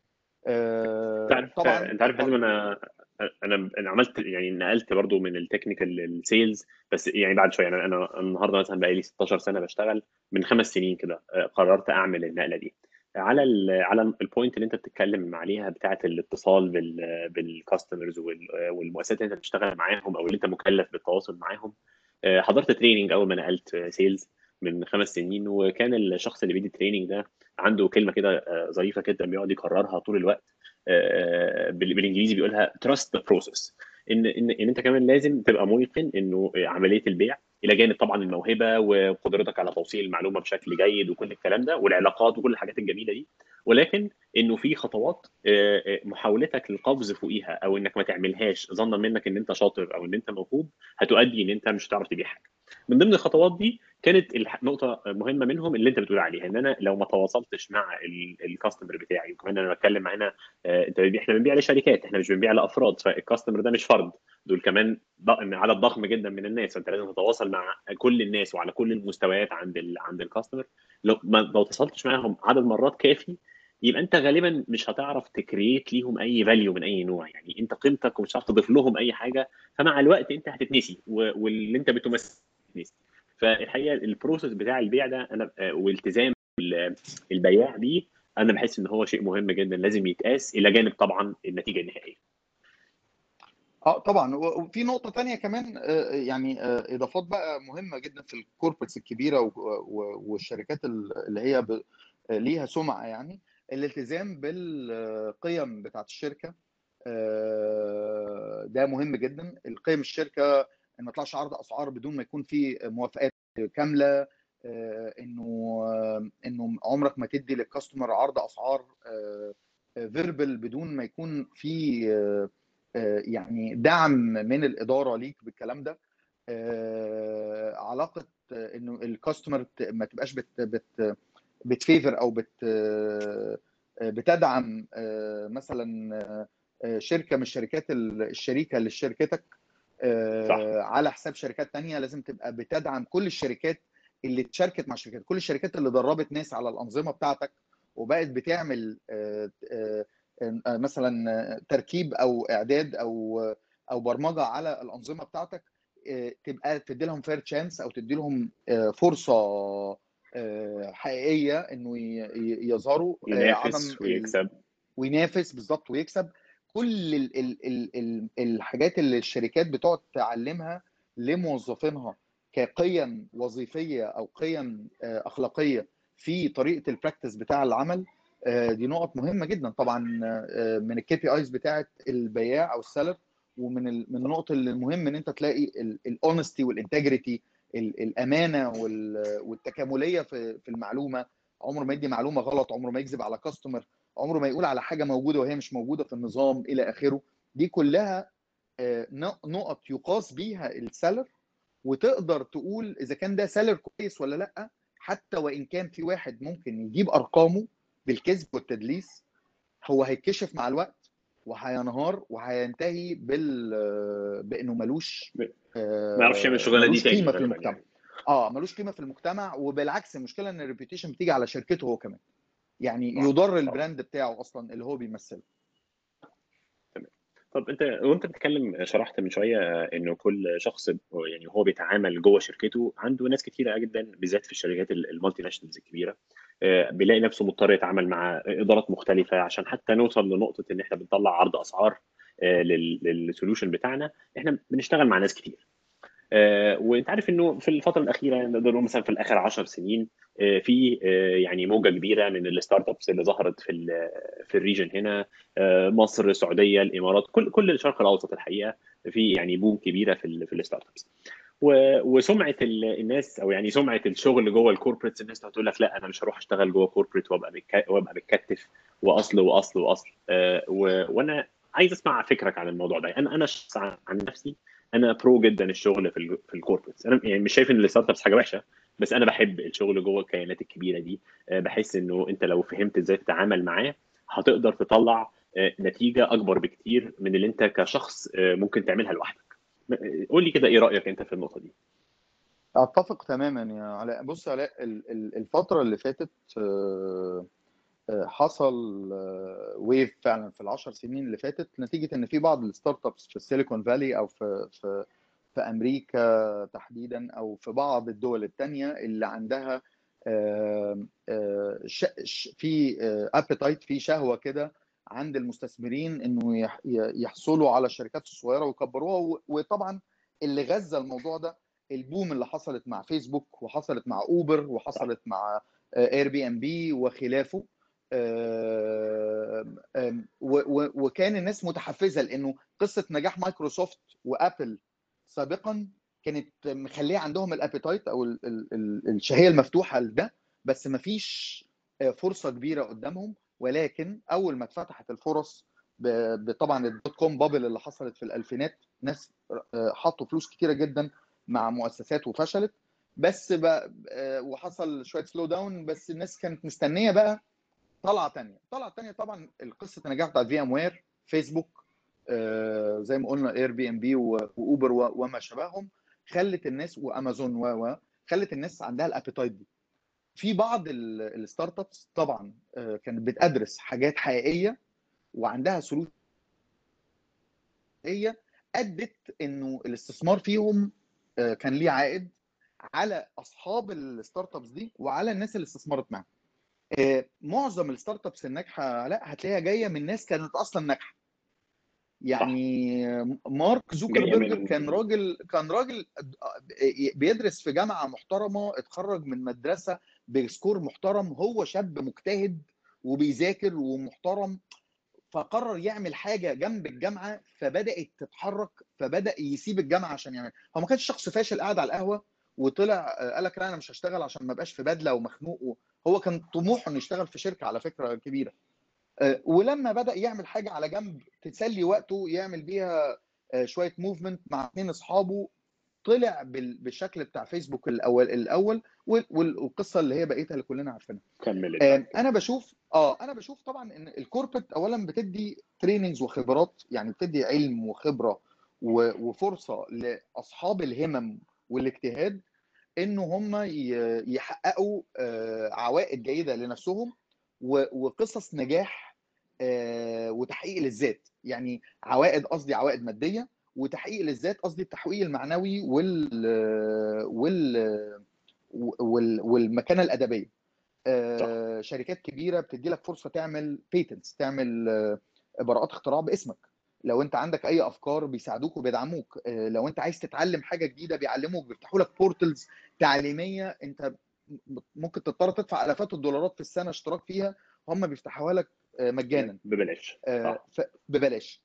آه، تعرف طبعا انت عارف لازم انا انا انا عملت يعني نقلت برضو من التكنيكال للسيلز بس يعني بعد شويه يعني انا النهارده مثلا بقالي 16 سنه بشتغل من خمس سنين كده آه، قررت اعمل النقله دي. على ال على البوينت اللي انت بتتكلم عليها بتاعه الاتصال بالكاستمرز والمؤسسات اللي انت بتشتغل معاهم او اللي انت مكلف بالتواصل معاهم آه، حضرت تريننج اول ما نقلت سيلز من خمس سنين وكان الشخص اللي بيدي التريننج ده عنده كلمه كده آه، ظريفه كده بيقعد يكررها طول الوقت آه، بالانجليزي بيقولها تراست ذا بروسيس ان ان ان انت كمان لازم تبقى موقن انه عمليه البيع الى جانب طبعا الموهبه وقدرتك على توصيل المعلومه بشكل جيد وكل الكلام ده والعلاقات وكل الحاجات الجميله دي ولكن انه في خطوات آه، آه، محاولتك للقفز فوقيها او انك ما تعملهاش ظنا منك ان انت شاطر او ان انت موهوب هتؤدي ان انت مش هتعرف تبيع حاجه. من ضمن الخطوات دي كانت نقطه مهمه منهم اللي انت بتقول عليها ان انا لو ما تواصلتش مع الكاستمر بتاعي وكمان انا بتكلم هنا آه، انت احنا بنبيع لشركات احنا مش بنبيع لافراد فالكاستمر ده مش فرد دول كمان عدد ضخم جدا من الناس فانت لازم تتواصل مع كل الناس وعلى كل المستويات عند ال عند الكاستمر لو ما لو اتصلتش معاهم عدد مرات كافي يبقى انت غالبا مش هتعرف تكريت ليهم اي فاليو من اي نوع يعني انت قيمتك ومش هتعرف تضيف لهم اي حاجه فمع الوقت انت هتتنسي و- واللي انت بتمثل هتتنسي فالحقيقه البروسيس بتاع البيع ده انا آه، والتزام ال- البياع بيه انا بحس ان هو شيء مهم جدا لازم يتقاس الى جانب طبعا النتيجه النهائيه اه طبعا و- وفي نقطة تانية كمان آه، يعني آه، اضافات بقى مهمة جدا في الكوربريتس الكبيرة و- و- والشركات ال- اللي هي ب- آه، ليها سمعة يعني الالتزام بالقيم بتاعت الشركة آه، ده مهم جدا القيم الشركة ان ما يطلعش عرض اسعار بدون ما يكون في موافقات كاملة آه، انه آه، انه عمرك ما تدي للكاستمر عرض اسعار فيربل بدون ما يكون في آه، آه، يعني دعم من الاداره ليك بالكلام ده آه، علاقه آه، انه الكاستمر ت- ما تبقاش بت بت بتفيفر او بت آه، بتدعم آه، مثلا آه، شركه من الشركات ال- الشريكه لشركتك آه، صح على حساب شركات تانية لازم تبقى بتدعم كل الشركات اللي اتشاركت مع شركات كل الشركات اللي دربت ناس على الانظمه بتاعتك وبقت بتعمل آه، آه، آه، مثلا آه، تركيب او اعداد او او برمجه على الانظمه بتاعتك آه، تبقى تدي لهم فير تشانس او تدي لهم آه، فرصه آه، حقيقيه انه ي- ي- يظهروا آه، عدم ينافس ال- ويكسب وينافس بالظبط ويكسب كل ال ال ال ال الحاجات اللي الشركات بتقعد تعلمها لموظفينها كقيم وظيفيه او قيم آه، اخلاقيه في طريقه البراكتس بتاع العمل آه، دي نقط مهمه جدا طبعا آه، من الكي بي ايز بتاعه البياع او السيلر ومن ال- من النقط اللي المهم ان انت تلاقي الاونستي والانتجريتي الامانه وال- والتكامليه في في المعلومه عمره ما يدي معلومه غلط عمره ما يكذب على كاستمر عمره ما يقول على حاجه موجوده وهي مش موجوده في النظام الى اخره دي كلها آه، ن- نقط يقاس بيها السيلر وتقدر تقول اذا كان ده سيلر كويس ولا لا حتى وان كان في واحد ممكن يجيب ارقامه بالكذب والتدليس هو هيتكشف مع الوقت وهينهار وهينتهي بال آه، بانه ملوش ما يعرفش يعمل آه، الشغلانه دي ملوش تاني قيمه في غالبا المجتمع يعني اه ملوش قيمه في المجتمع وبالعكس المشكله ان الريبيوتيشن بتيجي على شركته هو كمان يعني صح يضر صح البراند بتاعه اصلا اللي هو بيمثله تمام طب انت وانت بتتكلم شرحت من شويه انه كل شخص يعني هو بيتعامل جوه شركته عنده ناس كتيره جدا بالذات في الشركات ال- المالتي ناشونالز الكبيره آه، بيلاقي نفسه مضطر يتعامل مع ادارات مختلفه عشان حتى نوصل لنقطه ان احنا بنطلع عرض اسعار آه، لل- للسوليوشن بتاعنا احنا بنشتغل مع ناس كتير آه، وانت عارف انه في الفتره الاخيره نقدر نقول مثلا في الاخر 10 سنين آه، في آه، يعني موجه كبيره من الستارت ابس اللي ظهرت في ال- في الريجن هنا آه، مصر السعوديه الامارات كل كل الشرق الاوسط الحقيقه في يعني بوم كبيره في ال- في الستارت ابس و- وسمعه ال- الناس او يعني سمعه الشغل جوه الكوربريتس الناس هتقول لك لا انا مش هروح اشتغل جوه كوربريت وابقى متك- وابقى متكتف واصل واصل واصل آه، و- وانا عايز اسمع فكرك عن الموضوع ده انا انا شخص عن عن نفسي انا برو جدا الشغل في ال في الكوربريتس انا يعني مش شايف ان الستارت ابس حاجه وحشه بس انا بحب الشغل جوه الكيانات الكبيره دي آه، بحس انه انت لو فهمت ازاي تتعامل معاه هتقدر تطلع آه، نتيجه اكبر بكتير من اللي انت كشخص آه، ممكن تعملها لوحدك آه، قول لي كده ايه رايك انت في النقطه دي اتفق تماما يا علاء بص يا علاء ال- ال- الفتره اللي فاتت آه، آه، حصل ويف فعلا في العشر سنين اللي فاتت نتيجه ان في بعض الستارت ابس في السيليكون فالي او في في في امريكا تحديدا او في بعض الدول الثانيه اللي عندها آه، آه، ش- ش- في ابيتايت في شهوه كده عند المستثمرين انه يح- ي- يحصلوا على الشركات الصغيره ويكبروها و- وطبعا اللي غذى الموضوع ده البوم اللي حصلت مع فيسبوك وحصلت مع اوبر وحصلت مع اير بي ام بي وخلافه آم، آم، و- و- وكان الناس متحفزه لانه قصه نجاح مايكروسوفت وابل سابقا كانت مخليه عندهم الابيتايت او ال- ال- ال- الشهيه المفتوحه لده بس ما فيش فرصه كبيره قدامهم ولكن اول ما اتفتحت الفرص ب- طبعا الدوت كوم بابل اللي حصلت في الالفينات ناس حطوا فلوس كتيره جدا مع مؤسسات وفشلت بس بقى وحصل شويه سلو داون بس الناس كانت مستنيه بقى طلعه ثانيه طلعه ثانيه طبعا القصه النجاح بتاعت في ام وير فيسبوك آه، زي ما قلنا اير بي ام بي واوبر وما شابههم خلت الناس وامازون و و خلت الناس عندها الابيتايت دي في بعض ال- الستارت ابس طبعا آه، كانت بتدرس حاجات حقيقيه وعندها سلوك هي ادت انه الاستثمار فيهم آه، كان ليه عائد على اصحاب الستارت ابس دي وعلى الناس اللي استثمرت معاهم آه، معظم الستارت ابس الناجحه لا هتلاقيها جايه من ناس كانت اصلا ناجحه يعني مارك زوكربيرج من- كان راجل كان راجل بيدرس في جامعه محترمه اتخرج من مدرسه بسكور محترم هو شاب مجتهد وبيذاكر ومحترم فقرر يعمل حاجه جنب الجامعه فبدات تتحرك فبدا يسيب الجامعه عشان يعمل هو ما كانش شخص فاشل قاعد على القهوه وطلع آه، قال لك لا انا مش هشتغل عشان ما ابقاش في بدله ومخنوق و- هو كان طموحه انه يشتغل في شركه على فكره كبيره آه، ولما بدا يعمل حاجه على جنب تسلي وقته يعمل بيها آه، شويه موفمنت مع اثنين اصحابه طلع بال- بالشكل بتاع فيسبوك الاول الاول وال- وال- والقصه اللي هي بقيتها اللي كلنا عارفينها كمل آه، انا بشوف اه انا بشوف طبعا ان الكوربريت اولا بتدي تريننجز وخبرات يعني بتدي علم وخبره و- وفرصه لاصحاب الهمم والاجتهاد ان هم ي- يحققوا آه، عوائد جيده لنفسهم و- وقصص نجاح آه، وتحقيق للذات يعني عوائد قصدي عوائد ماديه وتحقيق للذات قصدي التحقيق المعنوي وال وال وال- والمكانه الادبيه آه، شركات كبيره بتدي لك فرصه تعمل بيتنتس تعمل آه، براءات اختراع باسمك لو انت عندك اي افكار بيساعدوك وبيدعموك آه، لو انت عايز تتعلم حاجه جديده بيعلموك بيفتحوا لك بورتلز تعليميه انت م- ممكن تضطر تدفع الافات الدولارات في السنه اشتراك فيها هم بيفتحوها لك آه، مجانا ببلاش آه، صح. ف- ببلاش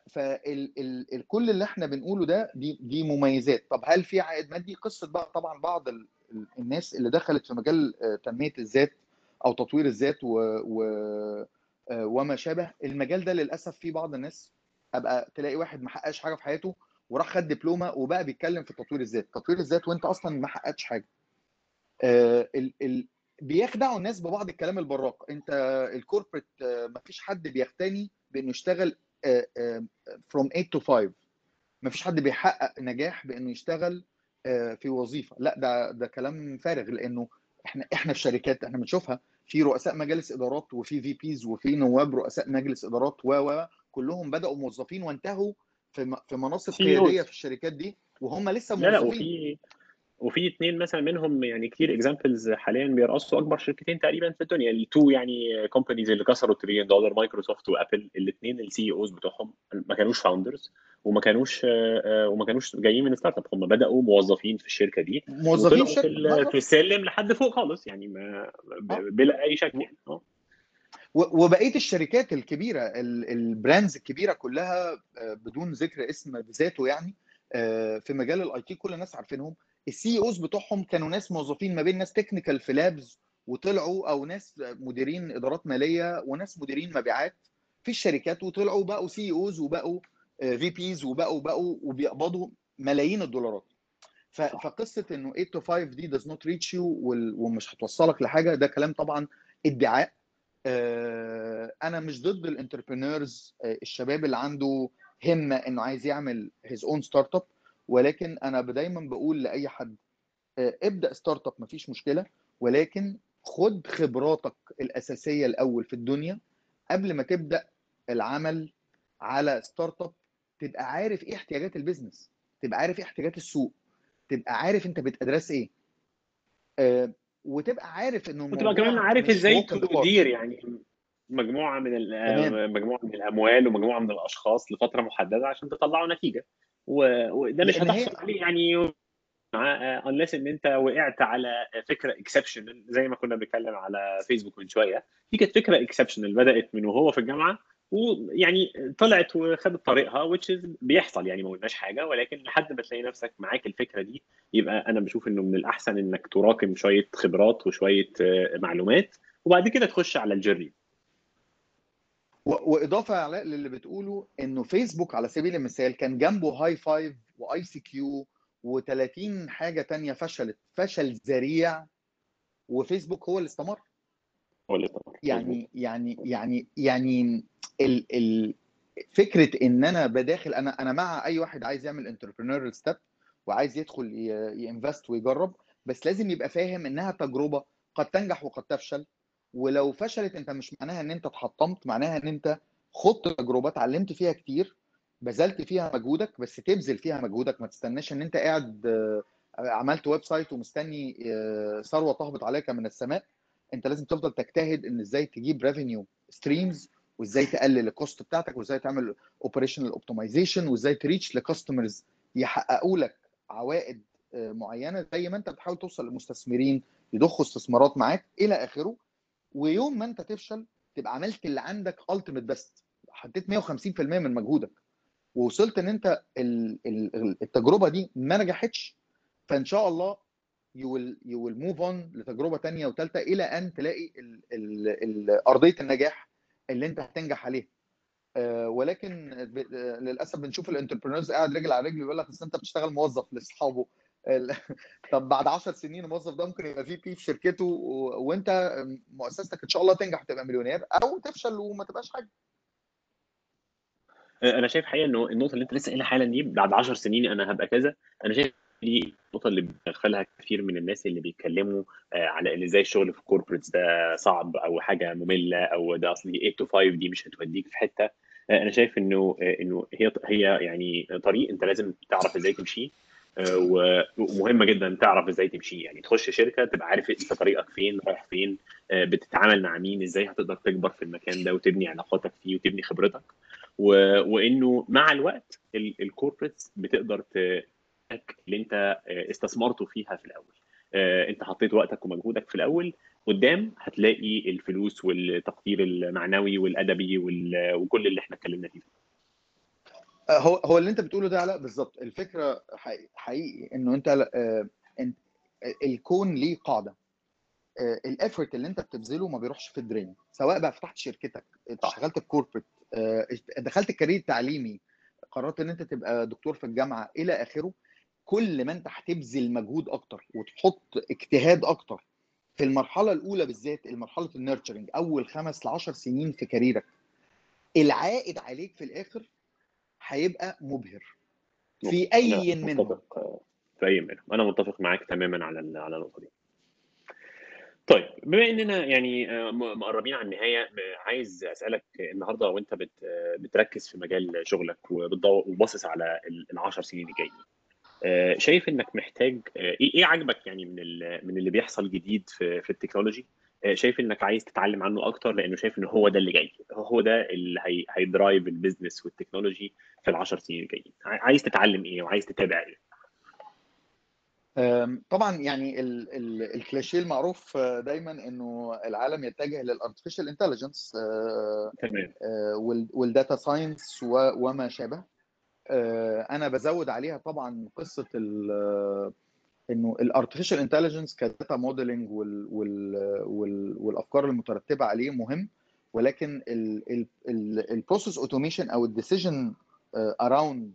فالكل اللي احنا بنقوله ده دي دي مميزات طب هل في عائد مادي قصه بقى طبعا بعض ال- ال- الناس اللي دخلت في مجال آه، تنميه الذات او تطوير الذات و, و آه، وما شابه المجال ده للاسف في بعض الناس ابقى تلاقي واحد ما حققش حاجه في حياته وراح خد دبلومه وبقى بيتكلم في تطوير الذات تطوير الذات وانت اصلا ما حققتش حاجه آه، ال ال بيخدعوا الناس ببعض الكلام البراق انت الكوربريت ما فيش حد بيغتني بانه يشتغل آه، آه، from 8 to 5 ما فيش حد بيحقق نجاح بانه يشتغل آه، في وظيفه لا ده ده كلام فارغ لانه احنا احنا في شركات احنا بنشوفها في رؤساء مجالس ادارات وفي في بيز وفي نواب رؤساء مجلس ادارات و و كلهم بداوا موظفين وانتهوا في م- في مناصب CEOs. قياديه في الشركات دي وهم لسه لا لا موظفين وفي وفي اثنين مثلا منهم يعني كتير اكزامبلز حاليا بيرقصوا اكبر شركتين تقريبا في الدنيا التو يعني كومبانيز اللي كسروا تريليون دولار مايكروسوفت وابل الاثنين السي اوز بتوعهم ما كانوش فاوندرز وما كانوش آه، آه، وما كانوش جايين من ستارت اب هم بداوا موظفين في الشركه دي موظفين وطلعوا في, شركه ال- في السلم لحد فوق خالص يعني ما ب- بلا اي شك يعني اه و- وبقيه الشركات الكبيره ال- البراندز الكبيره كلها آه، بدون ذكر اسم ذاته يعني آه، في مجال الاي تي كل الناس عارفينهم السي اوز بتوعهم كانوا ناس موظفين ما بين ناس تكنيكال في لابز وطلعوا او ناس مديرين ادارات ماليه وناس مديرين مبيعات في الشركات وطلعوا بقوا سي اوز وبقوا في بيز وبقوا بقوا وبيقبضوا ملايين الدولارات ف- صح. فقصه انه 8 to 5 دي does not reach you وال- ومش هتوصلك لحاجه ده كلام طبعا ادعاء آه، انا مش ضد الانتربرينورز الشباب اللي عنده همه انه عايز يعمل هيز اون ستارت اب ولكن انا دايما بقول لاي حد آه، ابدا ستارت اب مفيش مشكله ولكن خد خبراتك الاساسيه الاول في الدنيا قبل ما تبدا العمل على ستارت اب تبقى عارف ايه احتياجات البيزنس تبقى عارف ايه احتياجات السوق تبقى عارف انت بتدرس ايه آه، وتبقى عارف انه وتبقى الموضوع كمان عارف مش ازاي walk in the park. تدير يعني مجموعه من ال- تمام. مجموعه من الاموال ومجموعه من الاشخاص لفتره محدده عشان تطلعوا نتيجه و- وده مش لأن هي- هتحصل عليه يعني مع unless ان انت وقعت على فكره اكسبشنال زي ما كنا بنتكلم على فيسبوك من شويه دي كانت فكره اكسبشنال بدات من وهو في الجامعه ويعني طلعت وخدت طريقها which is بيحصل يعني ما قلناش حاجه ولكن لحد ما تلاقي نفسك معاك الفكره دي يبقى انا بشوف انه من الاحسن انك تراكم شويه خبرات وشويه آه، معلومات وبعد كده تخش على الجري و- واضافه يا علاء للي بتقوله انه فيسبوك على سبيل المثال كان جنبه هاي فايف واي سي كيو و30 حاجه تانية فشلت فشل ذريع وفيسبوك هو اللي استمر هو اللي طبعا يعني يعني يعني يعني ال ال فكره ان انا بداخل انا انا مع اي واحد عايز يعمل انتربرينورال ستيب وعايز يدخل ينفست ويجرب بس لازم يبقى فاهم انها تجربه قد تنجح وقد تفشل ولو فشلت انت مش معناها ان انت اتحطمت معناها ان انت خضت تجربه اتعلمت فيها كتير بذلت فيها مجهودك بس تبذل فيها مجهودك ما تستناش ان انت قاعد آه، عملت ويب سايت ومستني آه، ثروه تهبط عليك من السماء انت لازم تفضل تجتهد ان ازاي تجيب ريفينيو ستريمز وازاي تقلل الكوست بتاعتك وازاي تعمل اوبريشنال اوبتمايزيشن وازاي تريتش لكاستمرز يحققوا لك عوائد آه، معينه زي ما انت بتحاول توصل لمستثمرين يضخوا استثمارات معاك الى اخره ويوم ما انت تفشل تبقى عملت اللي عندك التيميت بيست حطيت 150% من مجهودك ووصلت ان انت ال- ال- التجربه دي ما نجحتش فان شاء الله يو ويل يو ويل موف اون لتجربه ثانيه وثالثه الى ان تلاقي ال ال ال ارضيه النجاح اللي انت هتنجح عليها آه، ولكن ب- آه، للاسف بنشوف الانتربرينورز قاعد رجل على رجل يقول لك اصل انت بتشتغل موظف لاصحابه ال- طب بعد 10 سنين الموظف ده ممكن يبقى في بي في شركته و- وانت مؤسستك ان شاء الله تنجح وتبقى مليونير او تفشل وما تبقاش حاجه انا شايف حقيقه انه النقطه اللي انت لسه قايلها حالا دي بعد 10 سنين انا هبقى كذا انا شايف دي النقطه اللي بيغفلها كثير من الناس اللي بيتكلموا آه، على ان ازاي الشغل في الكوربريتس ده صعب او حاجه ممله او ده اصلي 8 to 5 دي مش هتوديك في حته آه، انا شايف انه آه، انه هي هي يعني طريق انت لازم تعرف ازاي تمشيه آه، و- ومهمه جدا تعرف ازاي تمشيه يعني تخش شركه تبقى عارف انت طريقك فين رايح فين آه، بتتعامل مع مين ازاي هتقدر تكبر في المكان ده وتبني علاقاتك فيه وتبني خبرتك و... وانه مع الوقت الكوربريتس بتقدر ت... اللي انت استثمرته فيها في الاول آه، انت حطيت وقتك ومجهودك في الاول قدام هتلاقي الفلوس والتقدير المعنوي والادبي وال... وكل اللي احنا اتكلمنا فيه آه، هو هو اللي انت بتقوله ده علاء بالظبط الفكره حقيقي, حقيقي انه انت آه، انت الكون ليه قاعده الافورت اللي انت بتبذله ما بيروحش في الدرين سواء بقى فتحت شركتك اشتغلت في كوربريت دخلت الكارير تعليمي قررت ان انت تبقى دكتور في الجامعه الى اخره كل ما انت هتبذل مجهود اكتر وتحط اجتهاد اكتر في المرحله الاولى بالذات المرحله النيرتشرنج اول خمس ل 10 سنين في كاريرك العائد عليك في الاخر هيبقى مبهر في اي أنا منهم متفق آه، في اي منهم انا متفق معاك تماما على ال- على النقطه دي طيب بما اننا يعني آه، م- مقربين على النهايه آه، عايز اسالك النهارده وانت بت آه، بتركز في مجال شغلك وبتدور وباصص على ال- العشر سنين الجايين آه، شايف انك محتاج آه، ايه ايه عاجبك يعني من ال- من اللي بيحصل جديد في في التكنولوجي آه، شايف انك عايز تتعلم عنه اكتر لانه شايف ان هو ده اللي جاي هو ده اللي هي هيدرايف البيزنس والتكنولوجي في العشر سنين الجايين ع- عايز تتعلم ايه وعايز تتابع ايه أم، طبعا يعني ال- ال- الكليشيه المعروف آه، دايما انه العالم يتجه للارتفيشال انتليجنس تمام والداتا ساينس وما شابه آه، انا بزود عليها طبعا قصه ال- آه، انه الارتفيشال انتليجنس كداتا موديلنج والافكار المترتبه عليه مهم ولكن البروسيس اوتوميشن او الديسيجن اراوند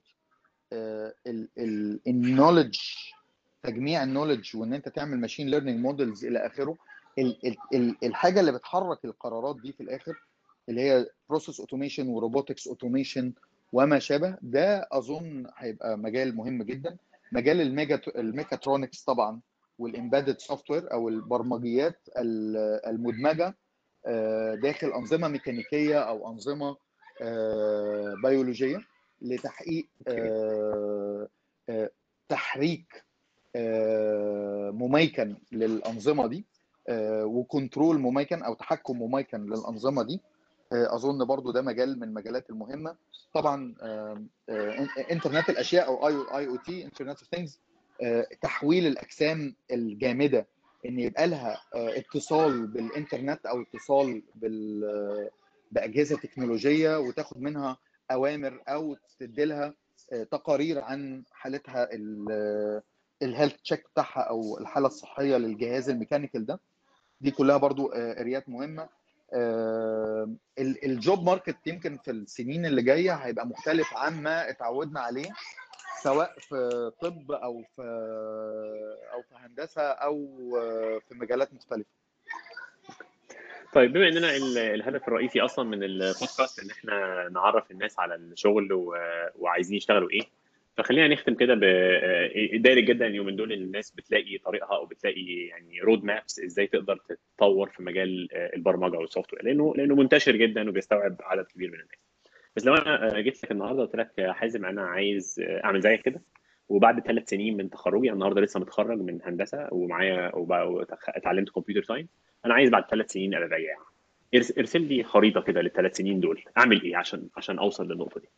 النولج تجميع النولج وان انت تعمل ماشين ليرنينج موديلز الى اخره ال- ال- ال- الحاجه اللي بتحرك القرارات دي في الاخر اللي هي بروسيس اوتوميشن وروبوتكس اوتوميشن وما شابه ده اظن هيبقى مجال مهم جدا مجال الميجا الميكاترونكس طبعا والامبيدد سوفت وير او البرمجيات ال- المدمجه آه، داخل انظمه ميكانيكيه او انظمه آه، بيولوجيه لتحقيق آه، آه، تحريك آه، مميكن للانظمه دي آه، وكنترول مميكن او تحكم مميكن للانظمه دي آه، اظن برضو ده مجال من المجالات المهمه طبعا آه، آه، انترنت الاشياء او اي اي او تي انترنت اوف ثينجز تحويل الاجسام الجامده ان يبقى لها آه، اتصال بالانترنت او اتصال بال آه، باجهزه تكنولوجيه وتاخد منها اوامر او تدي لها آه، تقارير عن حالتها الهيلث تشيك بتاعها او الحاله الصحيه للجهاز الميكانيكال ده دي كلها برضو آه، اريات مهمه آه، ال- الجوب ماركت يمكن في السنين اللي جايه هيبقى مختلف عما اتعودنا عليه سواء في طب او في او في هندسه او آه، في مجالات مختلفه طيب بما اننا ال- الهدف الرئيسي اصلا من البودكاست ان احنا نعرف الناس على الشغل و- وعايزين يشتغلوا ايه فخلينا نختم كده ب دايركت جدا اليومين دول الناس بتلاقي طريقها او بتلاقي يعني رود مابس ازاي تقدر تتطور في مجال البرمجه والسوفت وير لانه لانه منتشر جدا وبيستوعب عدد كبير من الناس بس لو انا جيت لك النهارده قلت لك يا حازم انا عايز اعمل زيك كده وبعد ثلاث سنين من تخرجي النهارده لسه متخرج من هندسه ومعايا اتعلمت كمبيوتر ساينس انا عايز بعد ثلاث سنين ابقى بياع ارسل لي خريطه كده للثلاث سنين دول اعمل ايه عشان عشان اوصل للنقطه دي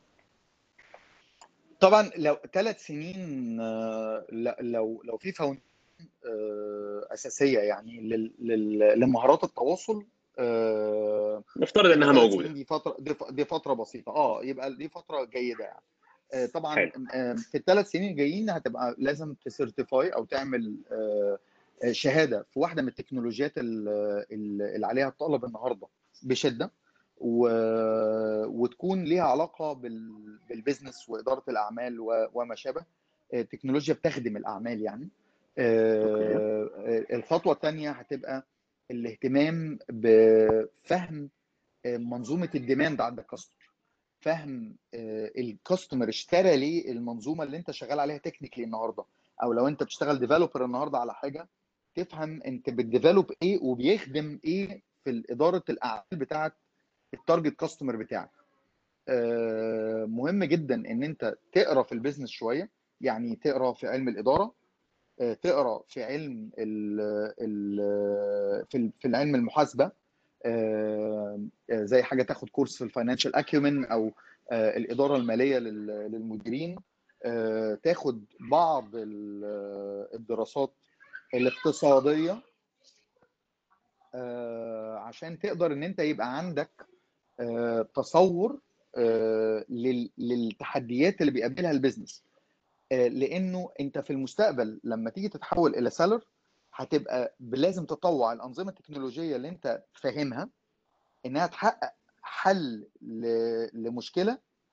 طبعا لو ثلاث سنين لو لو في فاوند اساسيه يعني لمهارات التواصل نفترض انها موجوده دي فتره دي فتره بسيطه اه يبقى دي فتره جيده يعني طبعا حلو. في الثلاث سنين الجايين هتبقى لازم تسيرتيفاي او تعمل شهاده في واحده من التكنولوجيات اللي عليها الطلب النهارده بشده و... وتكون ليها علاقه بال... بالبزنس واداره الاعمال و... وما شابه تكنولوجيا بتخدم الاعمال يعني الخطوه الثانيه هتبقى الاهتمام بفهم منظومه الديماند عند الكاستمر فهم الكاستمر اشترى ليه المنظومه اللي انت شغال عليها تكنيكلي النهارده او لو انت بتشتغل ديفلوبر النهارده على حاجه تفهم انت بتديفلوب ايه وبيخدم ايه في اداره الاعمال بتاعه التارجت كاستمر بتاعك مهم جدا ان انت تقرا في البيزنس شويه يعني تقرا في علم الاداره تقرا في علم ال ال في في العلم المحاسبه زي حاجه تاخد كورس في الفاينانشال اكيومن او الاداره الماليه للمديرين تاخد بعض الدراسات الاقتصاديه عشان تقدر ان انت يبقى عندك تصور للتحديات اللي بيقابلها البيزنس لانه انت في المستقبل لما تيجي تتحول الى سيلر هتبقى لازم تطوع الانظمه التكنولوجيه اللي انت فاهمها انها تحقق حل لمشكله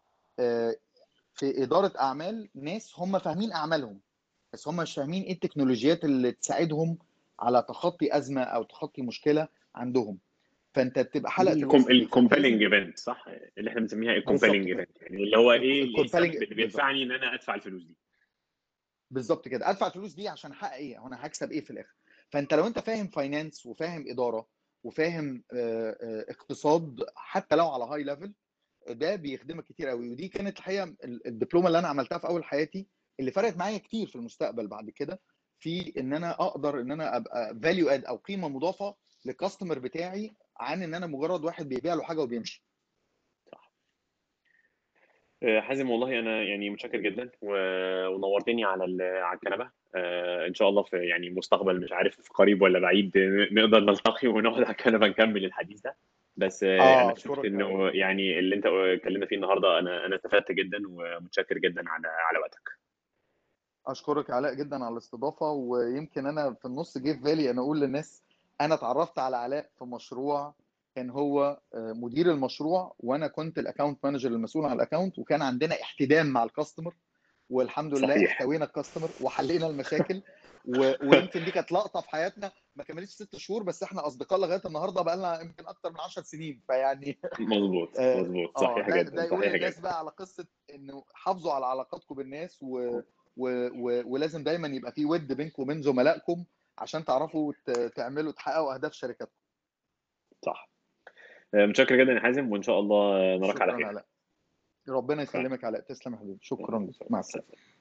في اداره اعمال ناس هم فاهمين اعمالهم بس هم مش فاهمين ايه التكنولوجيات اللي تساعدهم على تخطي ازمه او تخطي مشكله عندهم فانت بتبقى حلقه الكومبيلنج ايفنت صح اللي احنا بنسميها الكومبيلنج ايفنت يعني اللي هو ايه اللي بيدفعني ان انا ادفع الفلوس دي بالظبط كده ادفع الفلوس دي عشان احقق ايه انا هكسب ايه في الاخر فانت لو انت فاهم فاينانس وفاهم اداره وفاهم اقتصاد حتى لو على هاي ليفل ده بيخدمك كتير قوي ودي كانت الحقيقه الدبلومه اللي انا عملتها في اول حياتي اللي فرقت معايا كتير في المستقبل بعد كده في ان انا اقدر ان انا ابقى فاليو اد او قيمه مضافه للكاستمر بتاعي عن ان انا مجرد واحد بيبيع له حاجه وبيمشي صح حازم والله انا يعني متشكر جدا ونورتني على على الكنبه ان شاء الله في يعني مستقبل مش عارف في قريب ولا بعيد نقدر نلتقي ونقعد على الكنبه نكمل الحديث ده بس آه انا شفت انه يعني اللي انت اتكلمنا فيه النهارده انا انا استفدت جدا ومتشكر جدا على على وقتك اشكرك علاء جدا على الاستضافه ويمكن انا في النص جه في بالي انا اقول للناس انا اتعرفت على علاء في مشروع كان هو مدير المشروع وانا كنت الاكونت مانجر المسؤول عن الاكونت وكان عندنا احتدام مع الكاستمر والحمد لله صحيح. احتوينا الكاستمر وحلينا المشاكل و... ويمكن دي كانت لقطه في حياتنا ما كملتش ست شهور بس احنا اصدقاء لغايه النهارده بقى لنا يمكن اكتر من 10 سنين فيعني مظبوط مظبوط صحيح ده, جدا ده يقول صحيح للناس جدا بقى على قصه انه حافظوا على علاقاتكم بالناس و... و... و... ولازم دايما يبقى في ود بينكم وبين زملائكم عشان تعرفوا ت... تعملوا تحققوا اهداف شركاتكم صح متشكر جدا يا حازم وان شاء الله نراك على شكرا خير علاء ربنا يسلمك علاء تسلم يا حبيبي شكرا مع السلامه